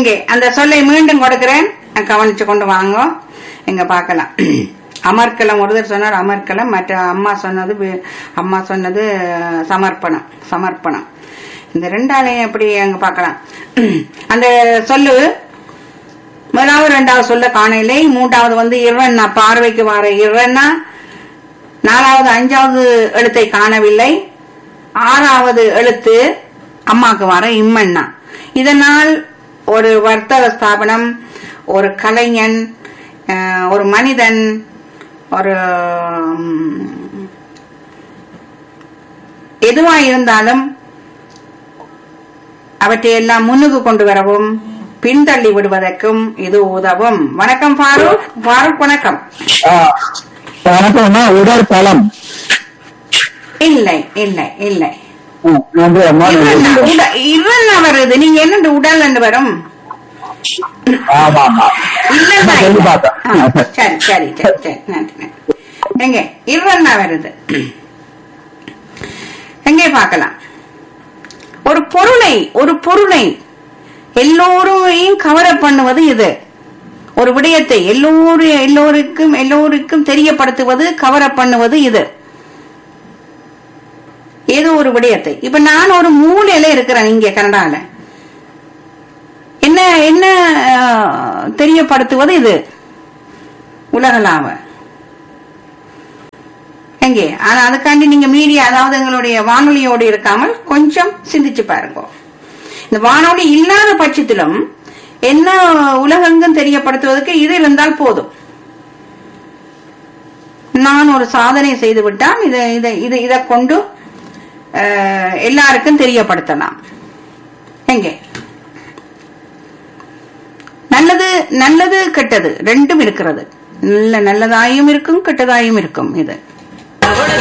எங்கே அந்த சொல்லை மீண்டும் கொடுக்கிறேன் கவனிச்சு கொண்டு வாங்க எங்க பார்க்கலாம் அமர்க்கலம் ஒருத்தர் சொன்னார் அமர்க்கலம் மற்ற அம்மா சொன்னது வி- அம்மா சொன்னது அஹ், சமர்ப்பணம் சமர்ப்பணம் இந்த ரெண்டாலையும் எப்படி அங்க பார்க்கலாம் அந்த சொல்லு முதலாவது ரெண்டாவது சொல்ல காணையிலே மூன்றாவது வந்து இரண்ணா பார்வைக்கு வர இரண்ணா நாலாவது அஞ்சாவது எழுத்தை காணவில்லை ஆறாவது எழுத்து அம்மாக்கு வர இம்மண்ணா இதனால் ஒரு வர்த்தக ஸ்தாபனம் ஒரு கலைஞன் அஹ், ஒரு மனிதன் ஒரு ம், எதுவா இருந்தாலும் அவற்றையெல்லாம் முன்னுக்கு கொண்டு வரவும் பின்தள்ளி விடுவதற்கும் இது உதவும் வணக்கம் ஃபாரூக் ஃபாரூக் வணக்கம் வணக்கம்மா உடற்பலம் இல்லை இல்லை இல்லை நன்றி அம்மா இவன் உட- இவன் வருது நீங்க என்ன உடல் என்று வரும் ஆமா ஆமா இல்லன்னா சொல்லி இல்ல. பார்த்தேன். ஆ, சரி சரி சரி சரி நன்றி நன்றி. எங்க இவன்னா வருது எங்கே பார்க்கலாம் ஒரு பொருளை ஒரு பொருளை எல்லோரையும் கவர பண்ணுவது இது ஒரு விடயத்தை எல்லோரும் எல்லோருக்கும் எல்லோருக்கும் தெரியப்படுத்துவது கவர பண்ணுவது இது ஏதோ ஒரு விடயத்தை இப்ப நான் ஒரு மூலையில இருக்கிறேன் இங்க கனடால என்ன என்ன அஹ், தெரியப்படுத்துவது இது உலகளாவ எங்கே ஆனா அதுக்காண்டி நீங்க மீடியா அதாவது எங்களுடைய வானொலியோடு இருக்காமல் கொஞ்சம் சிந்திச்சு பாருங்க இந்த வானொலி இல்லாத பட்சத்திலும் என்ன உலகெங்கும் தெரியப்படுத்துவதற்கு இது இருந்தால் போதும் நான் ஒரு சாதனை செய்து விட்டால் இதை இதை இதை இதை கொண்டு அஹ், எல்லாருக்கும் தெரியப்படுத்தலாம் எங்கே நல்லது நல்லது கெட்டது ரெண்டும் இருக்கிறது நல்ல நல்லதாயும் இருக்கும் கெட்டதாயும் இருக்கும் இது